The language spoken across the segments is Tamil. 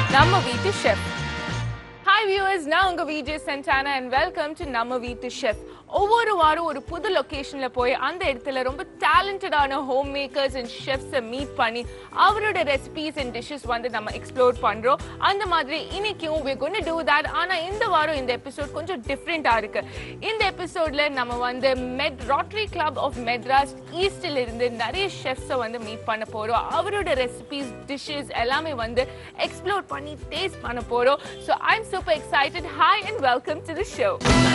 நம்ம வீட்டு ஷெஃப் ஹாய் வியூவர்ஸ் நான் உங்க விஜய் சென்டானா அண்ட் வெல்கம் டு நம்ம வீட்டு ஷெஃப் ஒவ்வொரு வாரம் ஒரு புது லொகேஷன்ல போய் அந்த இடத்துல ரொம்ப டேலண்டடான ஹோம் மேக்கர்ஸ் அண்ட் ஷெஃப்ஸை மீட் பண்ணி அவரோட ரெசிபீஸ் அண்ட் டிஷ்ஷஸ் வந்து நம்ம எக்ஸ்ப்ளோர் பண்றோம் அந்த மாதிரி இன்னைக்கும் we're going to do that ஆனா இந்த வாரம் இந்த எபிசோட் கொஞ்சம் டிஃப்ரெண்டா இருக்கு இந்த எபிசோட்ல நம்ம வந்து மெட் ராட்ரி கிளப் ஆஃப் மெட்ராஸ் ஈஸ்ட்ல இருந்து நிறைய ஷெஃப்ஸை வந்து மீட் பண்ண போறோம் அவரோட ரெசிபீஸ் டிஷ்ஷஸ் எல்லாமே வந்து எக்ஸ்ப்ளோர் பண்ணி டேஸ்ட் பண்ண போறோம் so I am super excited hi and welcome to the show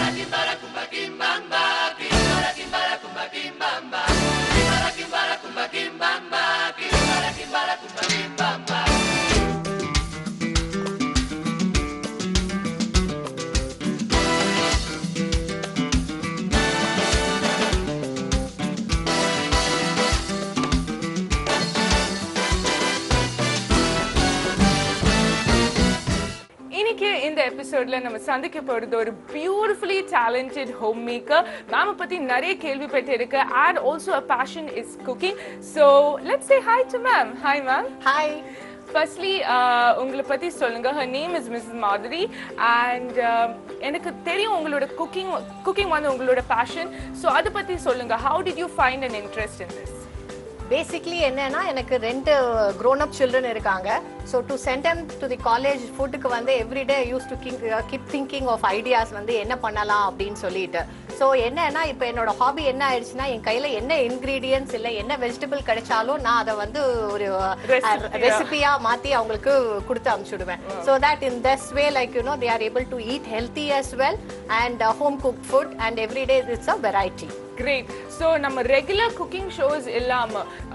இன்னைக்கு இந்த எபிசோட்ல நம்ம சந்திக்க போறது ஒரு beautifully talented home maker ma'am பத்தி நிறைய கேள்விப்பட்டு இருக்கு and also a passion is cooking so let's say hi to ma'am hi ma'am hi firstly உங்களை பத்தி சொல்லுங்க her name is Miss Madhuri and எனக்கு தெரியும் உங்களோட குக்கிங் குக்கிங் வந்து உங்களோட பேஷன் ஸோ அதை பத்தி சொல்லுங்க how did you find an interest in this basically என்னன்னா எனக்கு ரெண்டு grown up சில்ட்ரன் இருக்காங்க so to send them to the college ஃபுட்டுக்கு வந்து everyday use to king keep thinking of ideas வந்து என்ன பண்ணலாம் அப்படின்னு சொல்லிட்டு ஸோ என்னன்னா இப்போ என்னோட ஹாபி என்ன ஆயிடுச்சுன்னா என் கையில் என்ன இன்க்ரீடியன்ஸ் இல்லை என்ன வெஜிடபிள் கிடைச்சாலும் நான் அதை வந்து ஒரு Recipe-ஆ. ரெசிபியா மாற்றி அவங்களுக்கு கொடுத்து அனுப்பிச்சுடுவேன் so that in this way like you know they are able to eat healthy as well and home cook food and everyday it's a variety great so நம்ம ரெகுலர் குக்கிங் ஷோஸ் இல்லாம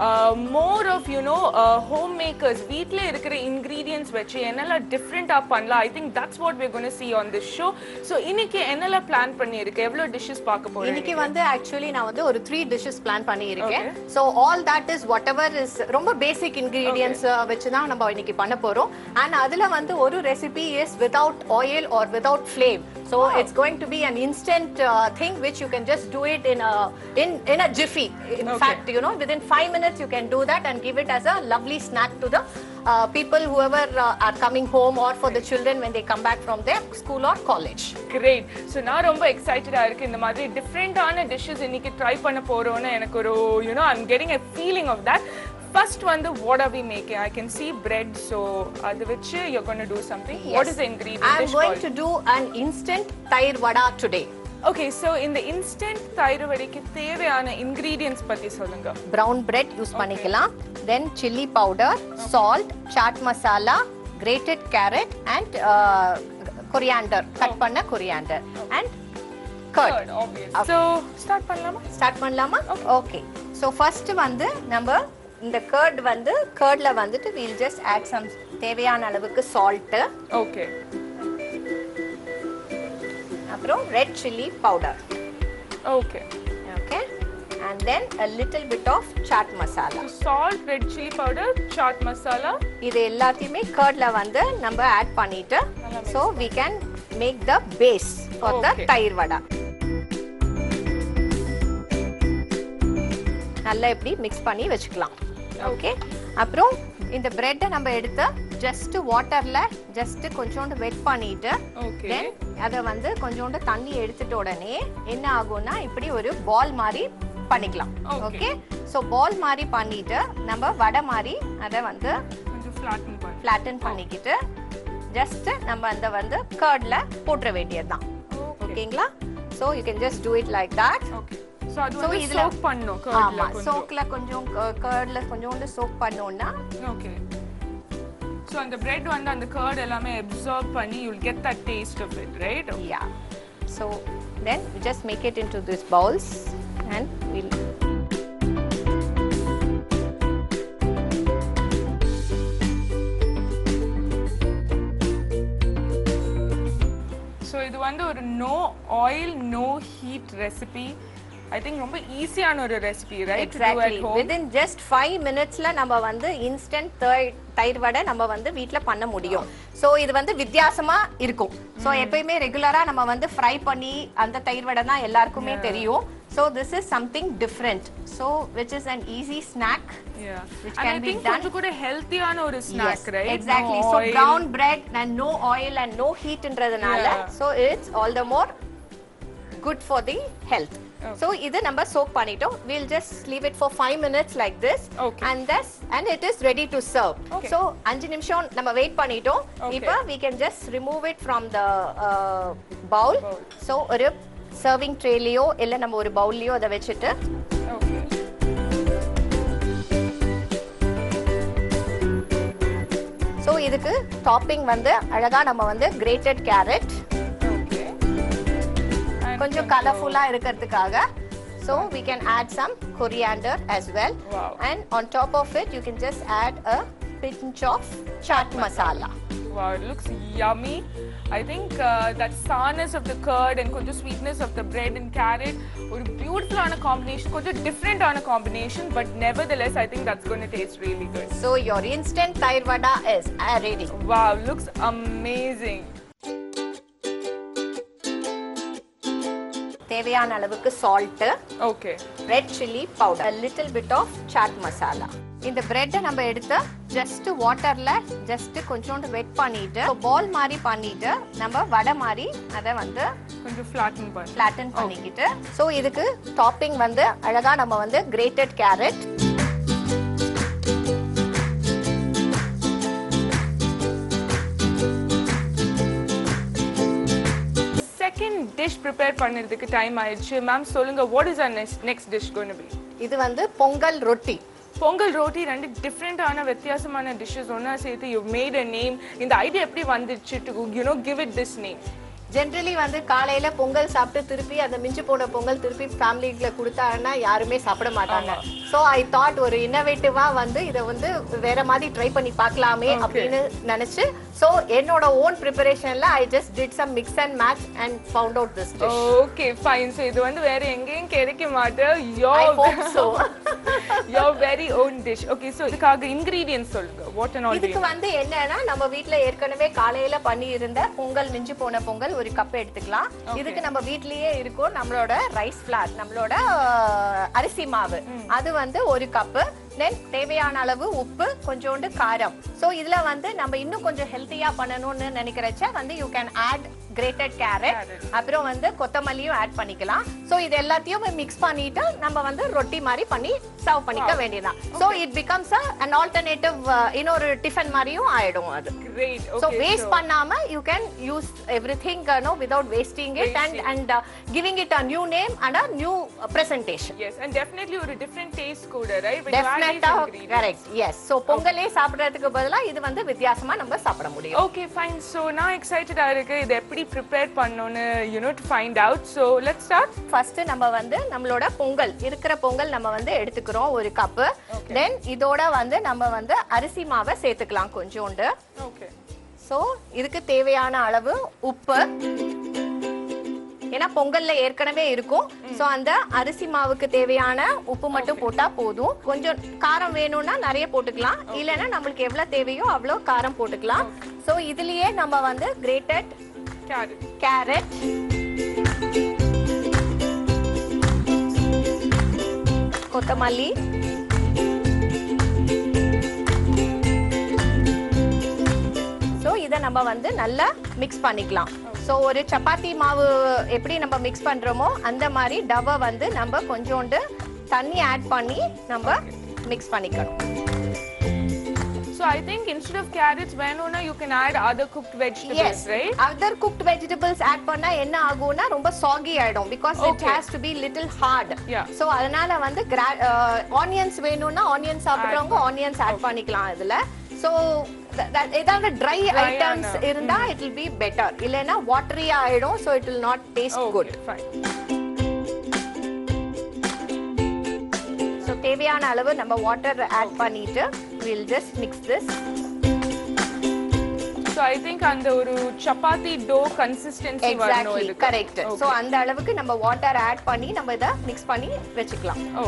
more of you know home makers வீட்டில் இருக்கிற இன்க்ரீடியன்ஸ் வச்சு என்னெல்லாம் டிஃப்ரெண்டாக பண்ணலாம் I think that's what we're going to see on this show ஸோ இன்னைக்கு என்னெல்லாம் பிளான் பண்ணியிருக்கு எவ்வளோ டிஷ்ஷஸ் பார்க்க போறோம் இன்னைக்கு வந்து ஆக்சுவலி நான் வந்து ஒரு த்ரீ டிஷ்ஷஸ் பிளான் பண்ணியிருக்கேன் so all that is what ever is ரொம்ப பேசிக் இன்கிரீடியன்ஸ் வச்சு தான் நம்ம இன்னைக்கு பண்ண போறோம் அண்ட் அதுல வந்து ஒரு recipe is without oil or without flame so it's going to be an instant thing which you can just do it in in in a jiffy in fact you know within five minutes you can do that and give it as a lovely snack to the people whoever uh, are coming home or for the children when they come back from their school or college. Great so நான் ரொம்ப எக்ஸைட்டடாக இருக்கு இந்த மாதிரி டிஃப்ரெண்டான டிஷ்ஷஸ் இன்னைக்கு ட்ரை பண்ண போறோம்னு எனக்கு ஒரு you know I'm getting a feeling of that first வந்து what are we making I can see bread so அது வச்சு you gonna do something what is I'm ingredient going to do an instant tair vada today. Okay so இந்த இன்ஸ்டன்ட் தயிர் வடைக்கு தேவையான இன்கிரீடியன்ஸ் பத்தி சொல்லுங்க Brown bread use பண்ணிக்கலாம் then chili powder, salt, chaat masala, grated carrot and uh, coriander, cut பண்ண coriander and curd. Curd, obvious. So start பண்ணலாமா ஸ்டார்ட் பண்ணலாமா ஓகே ஸோ ஃபர்ஸ்ட் வந்து நம்ம இந்த கர்ட் வந்து கர்ட்ல வந்துட்டு வீல் ஜஸ்ட் ஆட் சம் தேவையான அளவுக்கு சால்ட்டு ஓகே அப்புறம் red chilli powder okay okay and then a little bit of chaat masala salt red chilli powder chaat masala இது எல்லாத்தையுமே கர்ட்ல வந்து நம்ம ஆட் பண்ணிட்டு so we can make the base for the Okay. தயிர் வடை நல்லா இப்படி மிக்ஸ் பண்ணி வச்சுக்கலாம் ஓகே அப்புறம் இந்த பிரெட்டை நம்ம எடுத்து ஜஸ்ட் வாட்டர்ல ஜஸ்ட் கொஞ்சோண்டு வெட் பண்ணிட்டு ஓகே தென் அதை வந்து கொஞ்சோண்டு தண்ணி எடுத்துட்ட உடனே என்ன ஆகும்னா இப்படி ஒரு பால் மாதிரி பண்ணிக்கலாம் Okay. ஓகே ஸோ பால் மாதிரி பண்ணிட்டு நம்ம வடை மாதிரி அதை வந்து கொஞ்சம் ஃப்ளாட்டன் பண்ணு ஃப்ளாட்டன் பண்ணிக்கிட்டு ஜஸ்ட் நம்ம அந்த வந்து கர்ட்ல போட்டுற வேண்டியதுதான் ஓகே ஓகேங்களா so you can just do it like that okay so அது So, வந்து இதுல- சோக் பண்ணும் ஆமா கர்ட்ல சோக்ல கொஞ்சம் கர்ட்ல கொஞ்சோண்டு சோக் பண்ணோம்னா ஓகே ஸோ அந்த பிரெட் வந்து அந்த கர்ட் எல்லாமே அப்சார்ப் பண்ணி you'll get that taste of it right yeah so then we just make it into these bowls and we'll so இது வந்து ஒரு no oil no heat recipe I think ரொம்ப ஈஸியான ஒரு recipe right exactly within just five மினிட்ஸ்ல நம்ம வந்து இன்ஸ்டன்ட் தயிர் வடை நம்ம வந்து வீட்ல பண்ண முடியும் ஸோ இது வந்து வித்தியாசமா இருக்கும் ஸோ எப்பயுமே ரெகுலரா நம்ம வந்து ஃப்ரை பண்ணி அந்த தயிர் வடை தான் எல்லாருக்குமே தெரியும் So this is something different. So which is an easy snack. Yeah. Which and can I be think done. கொஞ்சம் கூட ஹெல்த்தியான ஒரு snack Yes, right Exactly. so brown bread and no oil and no heat ன்றதுனால Yeah. so it's all the more good for the health. Okay. So இது நம்ம soak பண்ணிட்டோம். We'll just leave it for 5 minutes like this Okay. and this and it is ready to serve. Okay. So 5 நிமிஷம் நம்ம வெயிட் பண்ணிட்டோம். Okay. இப்போ we can just remove it from the uh, bowl. Bowl. So ஒரு சர்விங் ட்ரேலியோ இல்ல நம்ம ஒரு பவுல்லையோ அதை வச்சுட்டு ஓகே ஸோ இதுக்கு டாப்பிங் வந்து அழகா நம்ம வந்து கிரேட்டட் கேரட் ஓகே கொஞ்சம் கலர்ஃபுல்லா இருக்கிறதுக்காக so we can add some coriander as well Wow. and on top of it you can just add a pinch of chaat masala Wow, it looks yummy. I think uh, that sourness of the curd and கொஞ்சம் sweetness of the bread and carrot ஒரு பியூட்டிஃபுல்லான காம்பினேஷன் கொஞ்சம் டிஃப்ரெண்டான combination but nevertheless I think that's going to taste really good. so your instant thair vada is uh, ready Wow, looks amazing. தேவையான அளவுக்கு salt Okay. Red chilli powder a little bit of chaat masala இந்த பிரெட்டை நம்ம எடுத்து ஜஸ்ட் வாட்டர்ல ஜஸ்ட் கொஞ்சோண்டு வெட் பண்ணிட்டு பால் மாதிரி பண்ணிட்டு நம்ம வடை மாதிரி அதை வந்து கொஞ்சம் flatten பண்ணு. ஃபிளாட்டன் பண்ணிக்கிட்டு ஸோ இதுக்கு டாப்பிங் வந்து அழகா நம்ம வந்து grated carrot second dish prepare பண்ணுறதுக்கு டைம் ஆயிடுச்சு மேம் சொல்லுங்க what is our next next dish gonna be இது வந்து பொங்கல் ரொட்டி பொங்கல் ரோட்டி ரெண்டு டிஃப்ரெண்டான வித்தியாசமான டிஷ்ஷஸ் ஒன்றா சேர்த்து யூ மேட் அ நேம் இந்த ஐடியா எப்படி வந்துச்சு to you know give it this name generally வந்து காலையில பொங்கல் சாப்பிட்டு திருப்பி அந்த மிஞ்சி போன பொங்கல் திருப்பி ஃபேமிலிக்குள்ள கொடுத்தாங்கன்னா யாருமே சாப்பிட மாட்டாங்க ஸோ ஐ தாட் ஒரு இன்னோவேட்டிவா வந்து இதை வந்து வேற மாதிரி ட்ரை பண்ணி பார்க்கலாமே அப்படின்னு நினைச்சு ஸோ என்னோட ஓன் ப்ரிப்பரேஷன்ல I just did some mix and match and found out this dish okay fine so இது வந்து வேற எங்கேயும் கிடைக்க மாட்டேன் I hope so your very own dish okay so இதுக்காக இன்கிரீடியன்ஸ் சொல்லுங்க வாட் அண்ட் ஆல் இதுக்கு வந்து என்னன்னா நம்ம வீட்ல ஏற்கனவே காலையில பண்ணி இருந்த பொங்கல் மிஞ்சி போன பொங்கல் ஒரு கப் எடுத்துக்கலாம் இதுக்கு நம்ம வீட்லயே இருக்கும் நம்மளோட ரைஸ் ஃபிளார் நம்மளோட அஹ், அரிசி மாவு அது வந்து ஒரு கப்பு தென் தேவையான அளவு உப்பு கொஞ்சோண்டு காரம் சோ இதுல வந்து நம்ம இன்னும் கொஞ்சம் ஹெல்த்தியா பண்ணணும்னு நினைக்கிறச்ச வந்து you can add grated carrot Carrot. அப்புறம் வந்து கொத்தமல்லியும் ஆட் பண்ணிக்கலாம் சோ இது எல்லாத்தையும் மிக்ஸ் பண்ணிட்டு நம்ம வந்து ரொட்டி மாதிரி பண்ணி சர்வ் பண்ணிக்க வேண்டியதான் so it becomes an alternative uh, இன்னொரு டிஃபன் மாதிரியும் ஆயிடும் அது கிரேட் so ஓகே waste பண்ணாம you can use everything uh, no without wasting it and Wasting. and uh, giving it a new name and a new uh, presentation yes and definitely ஒரு டிஃப்ரெண்ட் டேஸ்ட் கூட right when you add these டெஃபினட்டா ingredients. கரெக்ட் எஸ் சோ பொங்கலே சாப்பிடுறதுக்கு பதிலா இது வந்து வித்தியாசமா நம்ம சாப்பிட முடியும் ஓகே ஃபைன் ஸோ நான் எக்ஸைட்டடா இருக்கு இதை எப்படி ப்ரிப்பேர் பண்ணணும்னு you know to find out so let start first நம்ம வந்து நம்மளோட பொங்கல் இருக்கிற பொங்கல் நம்ம வந்து எடுத்துக்கிறோம் ஒரு கப்பு தென் இதோட வந்து நம்ம வந்து அரிசி மாவை சேர்த்துக்கலாம் கொஞ்சோண்டு ஓகே சோ இதுக்கு தேவையான அளவு உப்பு ஏன்னா பொங்கல்ல ஏற்கனவே இருக்கும் சோ அந்த அரிசி மாவுக்கு தேவையான உப்பு மட்டும் போட்டா போதும் கொஞ்சம் காரம் வேணும்னா நிறைய போட்டுக்கலாம் இல்லைன்னா நம்மளுக்கு எவ்வளவு தேவையோ அவ்வளோ காரம் போட்டுக்கலாம் சோ இதுலயே நம்ம வந்து கிரேட்டட் கேரட் கேரட் கொத்தமல்லி ஸோ இதை நம்ம வந்து நல்லா மிக்ஸ் பண்ணிக்கலாம் ஸோ ஒரு சப்பாத்தி மாவு எப்படி நம்ம மிக்ஸ் பண்றோமோ அந்த மாதிரி டவை வந்து நம்ம கொஞ்சோண்டு தண்ணி ஆட் பண்ணி நம்ம மிக்ஸ் பண்ணிக்கணும் So I think instead of carrots, வேணும்னா you can add other cooked vegetables, yes right? Other cooked vegetables add பண்ணா என்ன ஆகும்னா ரொம்ப சாகி ஆயிடும் because it Okay. Has to be little hard Yeah. So அதனால வந்து ஆனியன்ஸ் வேணும்னா ஆனியன்ஸ் சாப்பிடுறவங்க ஆனியன்ஸ் ஆட் பண்ணிக்கலாம் இதுல சோ ஏதாவது ட்ரை Dry ஐட்டம்ஸ் ஆன, இருந்தா இட் வில் பி பெட்டர் இல்லைன்னா வாட்டரியா ஆயிடும் so it will not taste good Okay, fine. So தேவையான அளவு நம்ம வாட்டர் ஆட் பண்ணிட்டு will just mix this So I think அந்த ஒரு சப்பாத்தி டோ கன்சிஸ்டன்சி வரணும் எக்ஸாக்ட்லி இதுக்கு. Correct so Okay. அந்த அளவுக்கு நம்ம வாட்டர் ஆட் பண்ணி நம்ம இதை மிக்ஸ் பண்ணி வச்சுக்கலாம் Oh.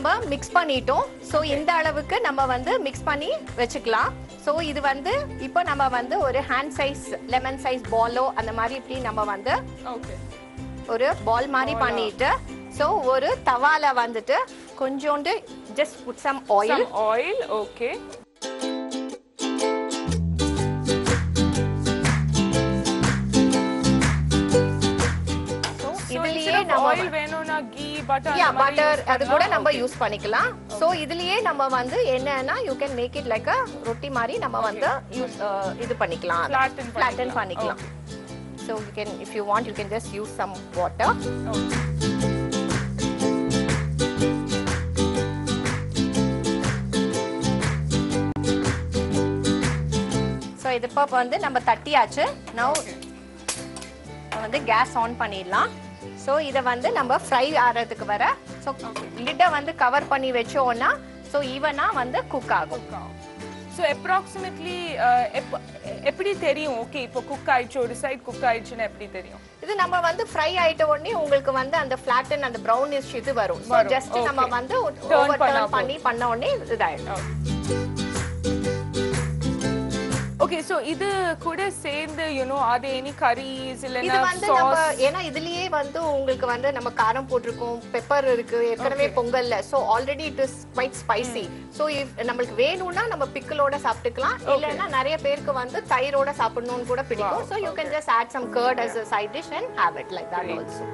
நம்ம மிக்ஸ் பண்ணிட்டோம் ஸோ இந்த அளவுக்கு நம்ம வந்து மிக்ஸ் பண்ணி வச்சுக்கலாம் ஸோ இது வந்து இப்போ நம்ம வந்து ஒரு ஹேண்ட் சைஸ் லெமன் சைஸ் பாலோ அந்த மாதிரி இப்படி நம்ம வந்து ஓகே ஒரு பால் மாதிரி பண்ணிட்டு ஸோ ஒரு தவால வந்துட்டு கொஞ்சோண்டு just put some oil some oil okay இதுலயே நம்ம ஆயில் வேணும்னா கீ பட்டர் யா பட்டர் அது கூட நம்ம யூஸ் பண்ணிக்கலாம் சோ இதுலயே நம்ம வந்து என்னன்னா you can make it like a roti மாதிரி நம்ம வந்து யூஸ் இது பண்ணிக்கலாம் Flatten ஃபிளாட்டன் பண்ணிக்கலாம். பண்ணிக்கலாம் so you can if you want you can just use some water so இது இப்போ வந்து நம்ம தட்டியாச்சு நவ் வந்து கேஸ் ஆன் பண்ணிடலாம் ஸோ இதை வந்து நம்ம ஃப்ரை ஆகிறதுக்கு வர ஸோ லிட்டை வந்து கவர் பண்ணி வச்சோம்னா ஸோ ஈவனா வந்து குக் ஆகும் ஸோ அப்ராக்சிமேட்லி எப்படி தெரியும் ஓகே இப்போ குக் ஆயிடுச்சு ஒரு சைடு குக் ஆயிடுச்சுன்னு எப்படி தெரியும் இது நம்ம வந்து ஃப்ரை ஆயிட்ட உடனே உங்களுக்கு வந்து அந்த ஃபிளாட்டன் அந்த ப்ரௌனிஷ் இது வரும் ஸோ வரும், ஜஸ்ட் நம்ம okay. வந்து Turn ஓவர் பண்ணா டர்ன் பண்ணி பண்ண உடனே இதாயிடும் ஓகே ஸோ இது கூட சேர்ந்து யூனோ அது எனி கரீஸ் இது இல்லைன்னா வந்து நம்ம சாஸ் ஏன்னா இதுலயே வந்து உங்களுக்கு வந்து நம்ம காரம் போட்டிருக்கோம் பெப்பர் இருக்கு ஏற்கனவே பொங்கல்ல so already it is quite spicy so if நம்மளுக்கு வேணும்னா நம்ம பிக்கிளோட சாப்பிட்டுக்கலாம் இல்லைன்னா நிறைய பேருக்கு வந்து தயிரோட சாப்பிடணும்னு கூட பிடிக்கும் so you can just add some curd as a side dish and have it like that also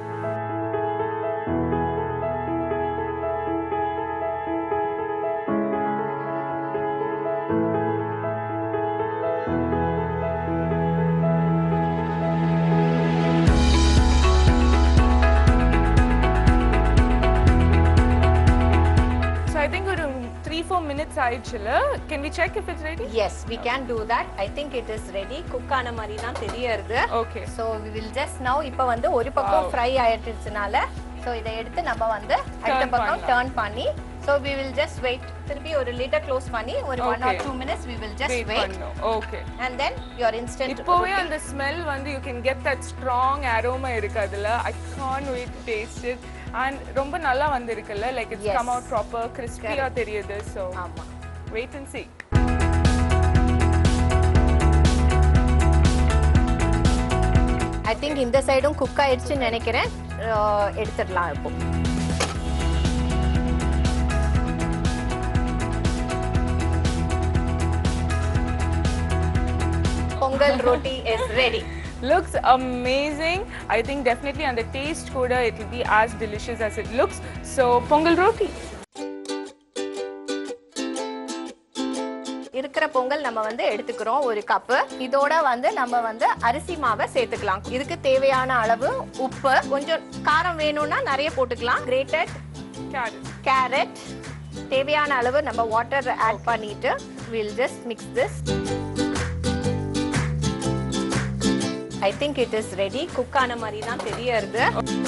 so I think ஒரு த்ரீ ஃபோர் மினிட்ஸ் ஆயிடுச்சுல can we check if it's ready yes we can do that i think it is ready cook ஆன மாதிரி தான் தெரியறது okay so we will just now இப்போ வந்து ஒரு பக்கம் ஃப்ரை ஆயிடுச்சுனால so இதை எடுத்து நம்ம வந்து அடுத்த Turn பக்கம் பண்ணலாம். டர்ன் பண்ணி so we will just wait திருப்பி ஒரு லிட்டர் க்ளோஸ் பண்ணி ஒரு one or Okay. Two minutes we will just wait wait பண்ணணும் okay and then your instant இப்போவே அந்த ஸ்மெல் வந்து you can get that strong aroma இருக்கு அதுல I can wait taste it and ரொம்ப நல்லா வந்திருக்குல்ல like it's Yes. Come out proper கிறிஸ்பியா தெரியுது ஸோ ஆமா wait and see I think இந்த சைடும் குக் ஆயிடுச்சுன்னு நினைக்கிறேன் அஹ், எடுத்துடலாம் இப்போ pongal roti is ready looks amazing i think definitely and the taste kuda it will be as delicious as it looks so pongal roti இருக்கிற பொங்கல் நம்ம வந்து எடுத்துக்கிறோம் ஒரு கப்பு இதோட வந்து நம்ம வந்து அரிசி மாவை சேர்த்துக்கலாம் இதுக்கு தேவையான அளவு உப்பு கொஞ்சம் காரம் வேணும்னா நிறைய போட்டுக்கலாம் கிரேட்டட் carrot கேரட் தேவையான அளவு நம்ம வாட்டர் ஆட் பண்ணிட்டு will just mix this I think it is ready cook ஆன மாதிரி தான் தெரியறது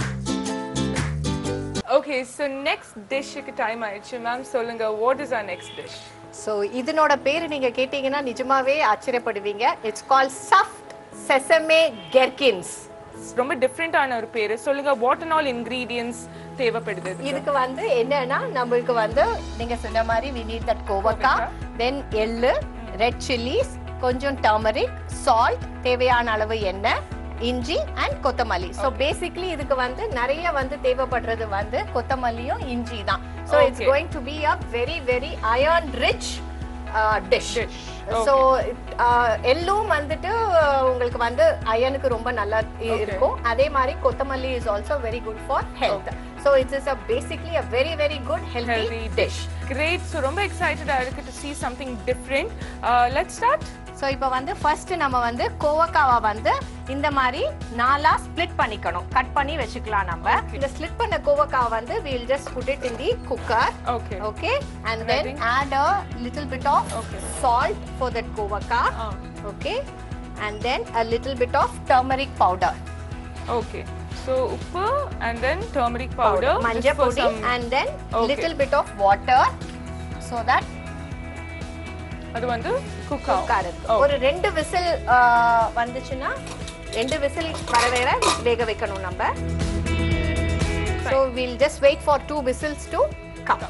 okay so next dish க்கு time ஆயிடுச்சு மேம் சொல்லுங்க what is our next dish so இதனோட பேர் நீங்க கேட்டீங்கன்னா நிஜமாவே ஆச்சரியப்படுவீங்க இட்ஸ் கால் சஃப்ட் செசமே கெர்கின்ஸ் ரொம்ப டிஃப்ரெண்டான ஒரு பேரு சொல்லுங்க வாட் அண்ட் ஆல் இன்கிரீடியன்ஸ் தேவைப்படுது இதுக்கு? இதுக்கு வந்து என்னன்னா நம்மளுக்கு வந்து நீங்க சொன்ன மாதிரி we need that கோவக்காய் தென் எள்ளு ரெட் சில்லிஸ் கொஞ்சம் டர்மரிக் சால்ட் தேவையான அளவு எண்ணெய் இஞ்சி அண்ட் கொத்தமல்லி ஸோ பேசிக்லி இதுக்கு வந்து நிறைய வந்து தேவைப்படுறது வந்து கொத்தமல்லியும் இஞ்சி தான் so it's Okay. Going to be a very very iron rich dish Dish. So எள்ளும் வந்துட்டு uh, உங்களுக்கு வந்து அயனுக்கு ரொம்ப நல்லா இ- இருக்கும் அதே மாதிரி கொத்தமல்லி is also very good for health so it's is a basically a very very good healthy healthy dish great so ரொம்ப எக்ஸைட்டடா இருக்கு to see something different uh, let's start so இப்போ வந்து ஃபர்ஸ்ட் நம்ம வந்து கோவக்காவை வந்து இந்த மாதிரி நாலா ஸ்ப்ளிட் பண்ணிக்கணும் கட் பண்ணி வச்சுக்கலாம் நம்ம இந்த ஸ்ப்ளிட் பண்ண கோவக்காவை வந்து we'll just put it in the cooker okay okay and then Ready? add a little bit of Okay. salt for that kovaka Ah. okay and then a little bit of turmeric powder okay so உப்பு and then turmeric powder just manja for podi some and then Okay. little bit of water so that அது வந்து cook cook ஆகும் ஆகுது Oh. ஒரு ரெண்டு விசில் வந்துச்சுன்னா ரெண்டு விசில் வர வேற வேக வைக்கணும் நம்ம so we'll just wait for two whistles to come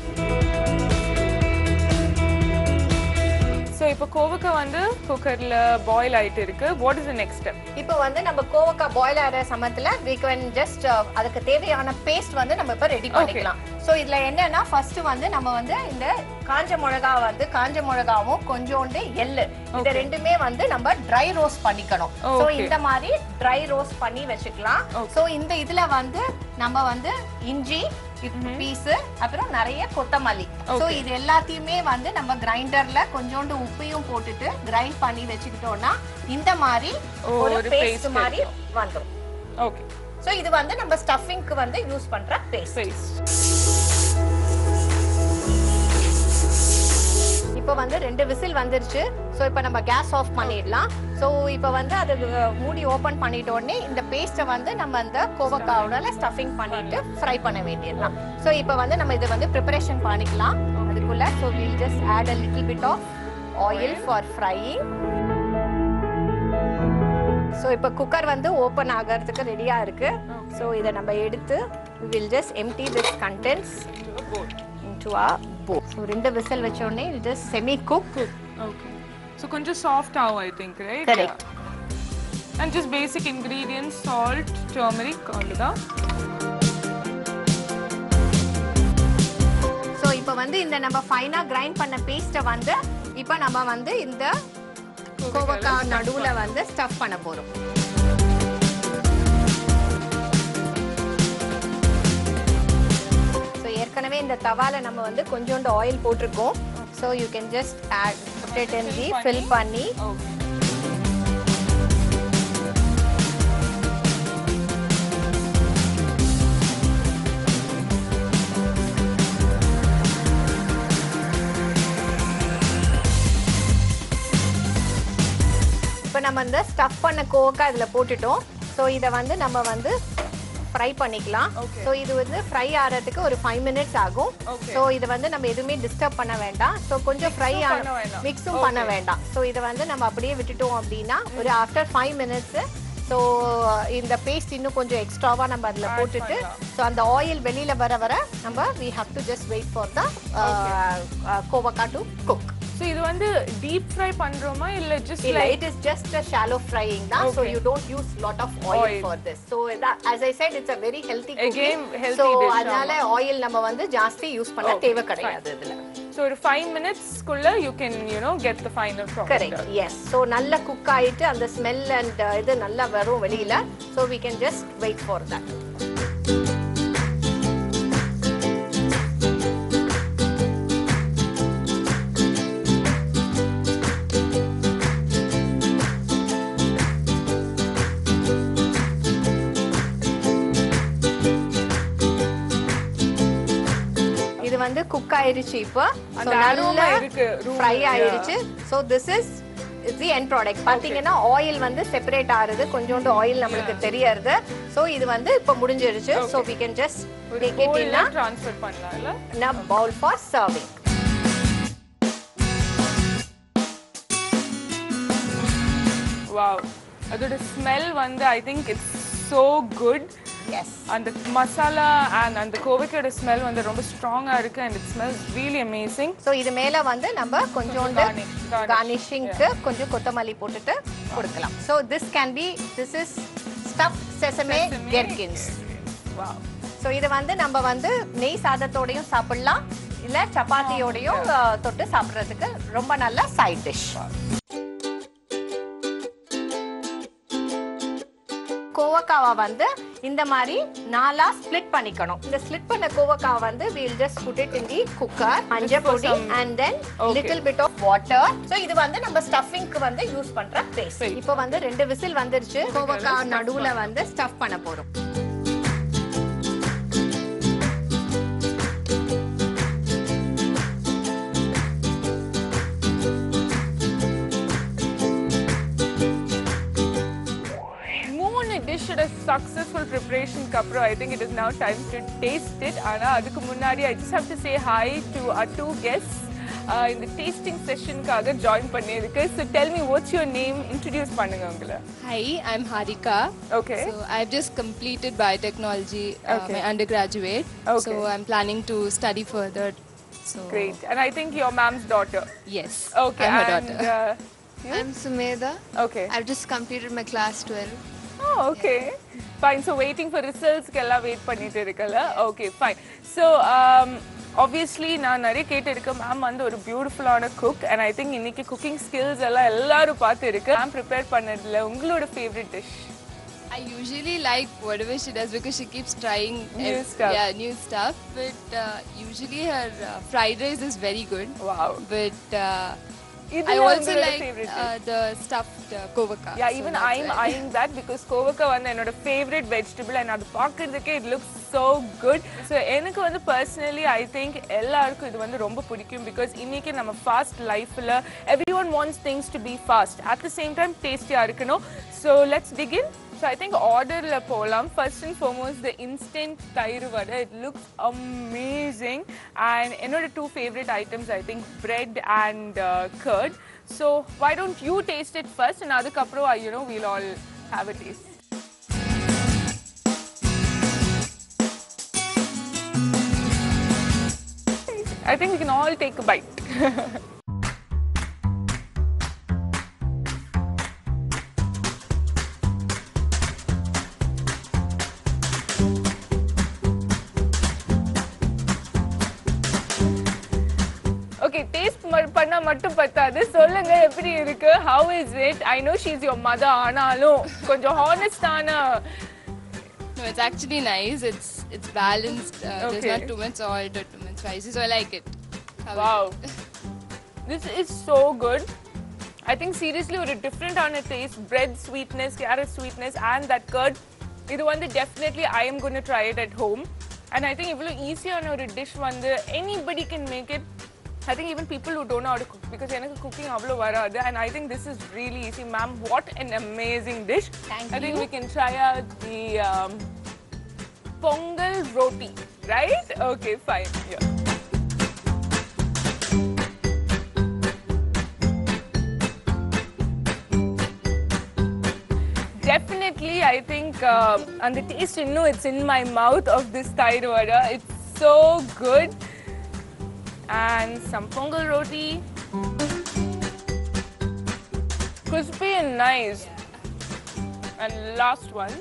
so இப்போ கோவக்காய் வந்து குக்கர்ல பாயில் ஆயிட்டு இருக்கு what is the next step இப்போ வந்து நம்ம கோவக்காய் பாயில் ஆகிற சமயத்துல we can just uh, அதுக்கு தேவையான பேஸ்ட் வந்து நம்ம இப்ப ரெடி பண்ணிக்கலாம் சோ இதுல என்னன்னா ஃபர்ஸ்ட் வந்து நம்ம வந்து இந்த காஞ்ச மிளகா வந்து காஞ்ச மிளகாவும் கொஞ்சோண்டு எள்ளு இந்த ரெண்டுமே வந்து நம்ம ட்ரை ரோஸ்ட் பண்ணிக்கணும் சோ Okay. இந்த மாதிரி ட்ரை ரோஸ்ட் பண்ணி வச்சுக்கலாம் சோ இந்த இதுல வந்து நம்ம வந்து இஞ்சி பீஸ் அப்புறம் நிறைய கொத்தமல்லி சோ இது எல்லாத்தையுமே வந்து நம்ம கிரைண்டர்ல கொஞ்சோண்டு உப்பையும் போட்டுட்டு கிரைண்ட் பண்ணி வச்சுக்கிட்டோம்னா இந்த மாதிரி ஓ, ஒரு ஒரு பேஸ்ட் paste மாதிரி வந்துரும் ஓகே சோ இது வந்து நம்ம ஸ்டஃபிங்க்கு வந்து யூஸ் பண்ற பேஸ்ட் பேஸ்ட் இப்போ வந்து ரெண்டு விசில் வந்துருச்சு சோ இப்போ நம்ம கேஸ் ஆஃப் பண்ணிடலாம் சோ இப்போ வந்து அது அஹ், மூடி ஓபன் பண்ணிட்ட உடனே இந்த பேஸ்ட்டை வந்து நம்ம அந்த கோவக்காவோட ஸ்டஃபிங் பண்ணிட்டு ஃப்ரை பண்ண வேண்டியதுதான் சோ இப்போ வந்து நம்ம இதை வந்து ப்ரிப்பரேஷன் பண்ணிக்கலாம் அதுக்குள்ள so will just add a little bit of oil for frying so இப்போ குக்கர் வந்து ஓப்பன் ஆகிறதுக்கு ரெடியா இருக்கு ஸோ இதை நம்ம எடுத்து will just empty this contents into a bowl. So ரெண்டு விசில் வச்ச உடனே it is semi cook okay so கொஞ்சம் சாஃப்ட் ஆகும் I think right Correct. And just basic ingredients salt turmeric அவ்வளோதான் ஸோ இப்போ வந்து இந்த நம்ம ஃபைனா கிரைண்ட் பண்ண பேஸ்ட்டை வந்து இப்போ நம்ம வந்து இந்த கோவக்காய் நடுவுல வந்து ஸ்டஃப் பண்ண போறோம் ஸோ ஏற்கனவே இந்த தவால நம்ம வந்து கொஞ்சோண்டு ஆயில் போட்டிருக்கோம் so you can just add put in the fill பண்ணி ஓகே இப்போ நம்ம இந்த ஸ்டஃப் பண்ண கோவக்காய் இதில் போட்டுட்டோம் ஸோ இதை வந்து நம்ம வந்து ஃப்ரை பண்ணிக்கலாம் Okay. ஸோ இது வந்து ஃப்ரை ஆகிறதுக்கு ஒரு ஃபைவ் மினிட்ஸ் ஆகும் Okay. ஸோ இதை வந்து நம்ம எதுவுமே டிஸ்டர்ப் பண்ண வேண்டாம் ஸோ கொஞ்சம் ஃப்ரை பண்ண ஆன வேண்டாம். மிக்ஸும் பண்ண வேண்டாம் ஸோ இதை வந்து நம்ம அப்படியே விட்டுட்டோம் அப்படின்னா ஒரு ஆஃப்டர் ஃபைவ் மினிட்ஸ் ஸோ இந்த பேஸ்ட் இன்னும் கொஞ்சம் எக்ஸ்ட்ராவா நம்ம அதில் Add போட்டுட்டு பண்ணலாம். ஸோ அந்த ஆயில் வெளியில வர வர நம்ம we have to just wait for the கோவக்காய் டு குக் ஸோ இது வந்து டீப் ஃப்ரை பண்றோமா இல்ல ஜஸ்ட் இல்ல like it is just a shallow frying தான் so Okay. you don't use lot of oil, Oil. for this so that, as i said it's a very healthy cooking Again, healthy so dish, அதனால ஆயில் நம்ம வந்து ஜாஸ்தி யூஸ் பண்ண Okay, தேவை கிடையாது இதுல ஸோ ஒரு ஃபைவ் மினிட்ஸ்க்குள்ள you can you know get the final product correct yes so நல்லா குக் ஆயிட்டு அந்த ஸ்மெல் அண்ட் இது நல்லா வரும் வெளியில so we can just wait for that இது வந்து குக் ஆயிருச்சு இப்போ அந்த aroma இருக்கு, room, ஃப்ரை yeah. ஆயிருச்சு so this is the end product பாத்தீங்கன்னா ஆயில் வந்து செப்பரேட் ஆகுது கொஞ்சோண்டு ஆயில் நம்மளுக்கு தெரியறது ஸோ இது வந்து இப்போ முடிஞ்சிருச்சு ஸோ வி கேன் ஜஸ்ட் ஒரு டேக் இட் பவுல்ல இன் ட்ரான்ஸ்ஃபர் பண்ணலாம்ல a bowl for serving wow அதோட ஸ்மெல் வந்து I think it's so good yes அந்த மசாலா அண்ட் அந்த கோவைக்கோட ஸ்மெல் வந்து ரொம்ப ஸ்ட்ராங்கா இருக்கு and it smells really amazing so இது மேல வந்து நம்ம கொஞ்சோண்டு garnish, garnish, கார்னிஷிங்க்கு கொஞ்சம் கொத்தமல்லி போட்டுட்டு கொடுக்கலாம் so this can be this is stuff sesame gherkins wow so இது வந்து நம்ம வந்து நெய் சாதத்தோடையும் சாப்பிடலாம் இல்ல சப்பாத்தியோடையும் அஹ், தொட்டு சாப்பிடுறதுக்கு ரொம்ப நல்ல சைட் டிஷ் கோவக்காவை வந்து இந்த மாதிரி நாலா ஸ்ப்ளிட் பண்ணிக்கணும் இந்த ஸ்ப்ளிட் பண்ண கோவக்காவை வந்து we'll just put it in the cooker மஞ்சள் for பொடி some- and then Okay. little bit of water so இது வந்து நம்ம ஸ்டஃபிங்க்கு வந்து யூஸ் பண்ற பேஸ்ட் Paste. இப்போ வந்து ரெண்டு விசில் வந்துருச்சு கோவக்காய் நடுவுல வந்து ஸ்டஃப் பண்ண போறோம் மூணு டிஷ்ஷோட சக்ஸஸ்ஃபுல் ப்ரிப்பரேஷனுக்கு அப்புறம் I think it is now time to taste it ஆனால் அதுக்கு முன்னாடி I just have to say hi to a two guest இந்த டேஸ்டிங் செஷனுக்காக ஜாயின் பண்ணியிருக்கு so tell me what's your name introduce பண்ணுங்க உங்களை Hi, I'm Harika. Okay. So I've just completed biotechnology, uh, Okay. my undergraduate. Okay. So I'm planning to study further. So Great. And I think your mom's daughter. Yes. Okay. I'm her and, daughter. uh, you? I'm Sumedha. okay. I've just completed my class 12. Oh, okay. Fine. So waiting for results எல்லாம் வெயிட் பண்ணிட்டு இருக்கல ஓகே ஃபைன் ஸோ ஆப்வியஸ்லி நான் நிறைய கேட்டிருக்கேன் மேம் வந்து ஒரு பியூட்டிஃபுல்லான குக் அண்ட் ஐ திங்க் இன்னைக்கு குக்கிங் ஸ்கில்ஸ் எல்லாம் எல்லாரும் பார்த்து இருக்கு மேம் ப்ரிப்பேர் பண்ணதுல உங்களோட favourite dish I usually like whatever she does because she keeps trying New ev- stuff. Yeah, new stuff. But uh, usually her uh, fried rice is very good. Wow But uh, I இதுல also உங்களோட like ஃபேவரட் uh, the stuffed uh, kovaka. Yeah So even that's I'm why. I'm that because கோவக்கா வந்து என்னோட ஃபேவரட் வெஜிடபிள் அண்ட் அது பார்க்கறதுக்கே it looks so good so எனக்கு வந்து பர்சனலி ஐ திங்க் எல்லாருக்கும் இது வந்து ரொம்ப பிடிக்கும் பிகாஸ் இன்னைக்கு நம்ம ஃபாஸ்ட் லைஃப்பில் every one wants things to be fast at the same time டேஸ்டியாக இருக்கணும் so let's begin so I think ஆர்டரில் போகலாம் first and foremost the instant thayir vadai it looks amazing and என்னோட two favourite items I think bread and curd so why don't you taste it first and அதுக்கப்புறம் you know we'll all have a taste I think we can all take a bite. Okay taste பண்ணா மட்டும் பத்தாது சொல்லுங்க எப்படி இருக்கு how is it I know she is your mother ஆனாலும் கொஞ்சம் ஹானஸ்டான No, it's actually nice. It's it's balanced. Uh, There's Okay. not too much salt or too much spicy, so I like it. How is Wow. it? This is so good. I think seriously ஒரு டிஃப்ரெண்டான taste bread sweetness carrot sweetness and that curd இது வந்து definitely I am gonna try it at home and I think இவ்வளோ ஈஸியான ஒரு டிஷ் வந்து anybody can make it I think even people who don't know how to cook because எனக்கு குக்கிங் அவ்வளோ வராது and I think this is really easy ma'am what an amazing dish Thank I think we can try out the um, pongal roti right okay fine yeah Definitely, I think, uh, and the taste, you know, it's in my mouth of this Thai vada. It's so good. And some pongal roti. Crispy and nice. And last one.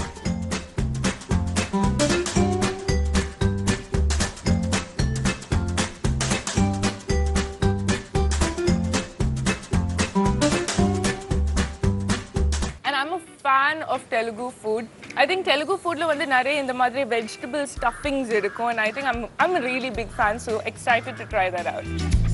and I'm a fan of Telugu food. I think Telugu foodல வந்து நிறைய இந்த மாதிரி vegetable stuffings இருக்கும் and I think I'm I'm a really big fan so excited to try that out.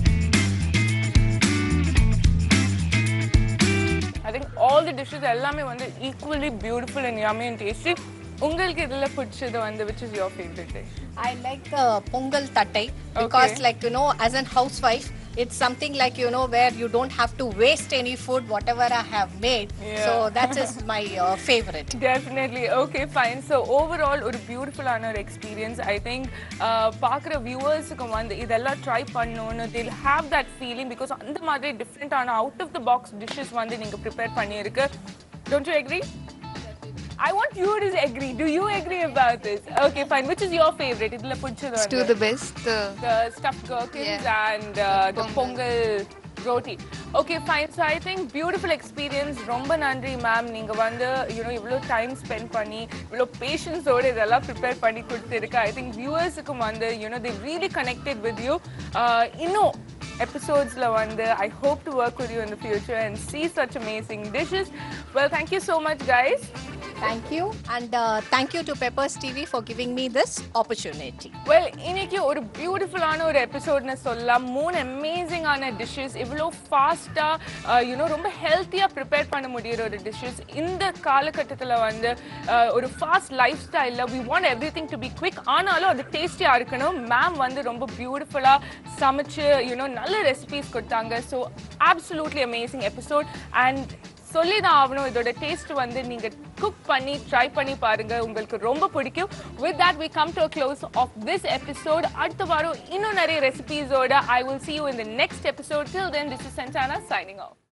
I think all the dishes எல்லாமே வந்து equally beautiful and yummy and tasty. உங்களுக்கு இதுல பிடிச்சது வந்து which is your favorite dish? I like the pongal tattai because, Okay. like you know, as a housewife, it's something like you know where you don't have to waste any food, whatever I have made. So Yeah. that is my uh, favorite. Definitely okay fine so overall ஒரு பியூட்டிஃபுல்லான ஒரு எக்ஸ்பீரியன்ஸ் ஐ திங்க் பார்க்குற வியூவர்ஸுக்கு வந்து இதெல்லாம் ட்ரை பண்ணணும்னு தில் ஹாவ் தட் ஃபீலிங் பிகாஸ் அந்த மாதிரி டிஃப்ரெண்ட்டான out of the box dishes வந்து நீங்கள் ப்ரிப்பேர் பண்ணியிருக்கு don't you agree I want you to agree. Do you agree about this? Okay, fine. Which is your favorite? இதுல பிடிச்சது Let's do வந்து the best. The the stuffed gherkins Yeah. and uh, the Pongal. pongal roti. Okay, fine. So I think beautiful experience. ரொம்ப நன்றி மேம் நீங்க வந்து யூனோ இவ்வளோ டைம் ஸ்பெண்ட் பண்ணி இவ்வளோ பேஷன்ஸோட இதெல்லாம் ப்ரிப்பேர் பண்ணி கொடுத்துருக்கு ஐ திங்க் வியூவர்ஸுக்கும் வந்து you know they really connected with you இன்னும் எபிசோட்ஸில் வந்து I hope to work with you in the future and see such amazing dishes. Well, thank you so much, guys. Thank you, and uh, thank you to Peppers TV for giving me this opportunity. Well இன்னைக்கு ஒரு பியூட்டிஃபுல்லான ஒரு எபிசோட்னு சொல்லலாம் மூணு அமேசிங்கான டிஷ்ஷஸ் இவ்வளோ ஃபாஸ்ட்டாக யூனோ ரொம்ப ஹெல்த்தியாக ப்ரிப்பேர் பண்ண முடியிற ஒரு டிஷ்ஷஸ் இந்த காலகட்டத்தில் வந்து uh, ஒரு ஃபாஸ்ட் லைஃப் ஸ்டைலில் we want every thing to be quick ஆனாலும் அது டேஸ்டியாக இருக்கணும் மேம் வந்து ரொம்ப பியூட்டிஃபுல்லாக சமைச்சு யூனோ நல்ல ரெசிபிஸ் கொடுத்தாங்க so absolutely amazing episode and சொல்லி தான் ஆகணும் இதோட டேஸ்ட் வந்து நீங்கள் குக் பண்ணி ட்ரை பண்ணி பாருங்க உங்களுக்கு ரொம்ப பிடிக்கும் with that we come to a close of this episode அடுத்த வாரம் இன்னும் நிறைய ரெசிபீஸோட I will see you in the next episode till then this is Santana signing off